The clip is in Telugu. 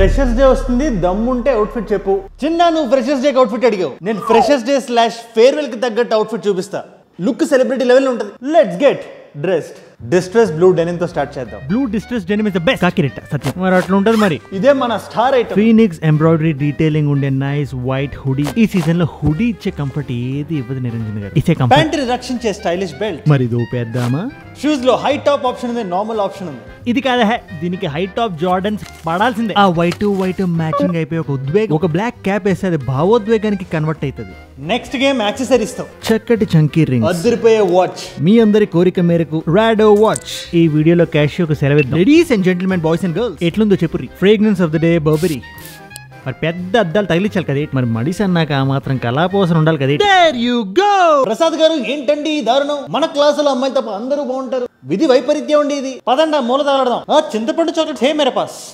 ఫ్రెషర్స్ డే వస్తుంది దమ్ముంటే అవుట్ఫిట్ చెప్పు చిన్న నువ్వు ఫ్రెషర్స్ డే అవుట్ఫిట్ అడిగావు నేను ఫ్రెషర్స్ డే స్లాష్ ఫేర్వెల్ కి తగ్గట్టు అవుట్ఫిట్ చూపిస్తా లుక్ సెలబ్రిటీ లెవెల్ ఉంటుంది let's get dressed distress blue denim తో స్టార్ట్ చేద్దాం blue distress denim is the best కాకిరెట్ట సత్యం మరి అట్లా ఉంటుంది మరి ఇదే మన star item phoenix embroidery detailing ఉండే నైస్ వైట్ హుడీ ఈ సీజన్ లో హుడీ ఇచ్చే కంఫర్ట్ ఏది ఇవ్వదు నిరంజన్ గారు ఇచ్చే కంఫర్ట్ ప్యాంట్ రక్షించే స్టైలిష్ బెల్ట్ మరి ఇది ఊపేద్దామా షూస్ లో హై టాప్ ఆప్షన్ ఉంది నార్మల్ ఆప్షన్ ఉంది ఇది కాదా హే, దీనికి హై టాప్ జార్డన్స్ పడాల్సిందే ఆ వైట్ వైట్ మ్యాచింగ్ అయిపోయి ఒక ఉద్వేగం ఒక బ్లాక్ క్యాప్ వేస్తే అది భావోద్వేగానికి కన్వర్ట్ అవుతుంది నెక్స్ట్ గేమ్ యాక్సెసరీస్ తో చక్కటి చంకీ రింగ్ అద్దరిపోయే వాచ్ మీ అందరి కోరిక మేరకు రాడో వాచ్ ఈ వీడియోలో క్యాషియోకి సెలవిద్దాం ladies and gentlemen boys and girls ఎట్లుందో చెప్పుర్రి fragrance of the day Burberry మరి పెద్ద అద్దాలు తగిలించాలి కదా మరి మడిసి అన్నాక ఆ మాత్రం కళాపోసన ఉండాలి కదా దేర్ యు గో ప్రసాద్ గారు ఏంటండి ఈ దారుణం మన క్లాసులో అమ్మాయి తప్ప అందరూ బాగుంటారు విధి వైపరీత్యం అండి ఇది పదండి ఆ మూల తగలడదాం ఆ చింతపండు చాక్లెట్ హే మేర పాస్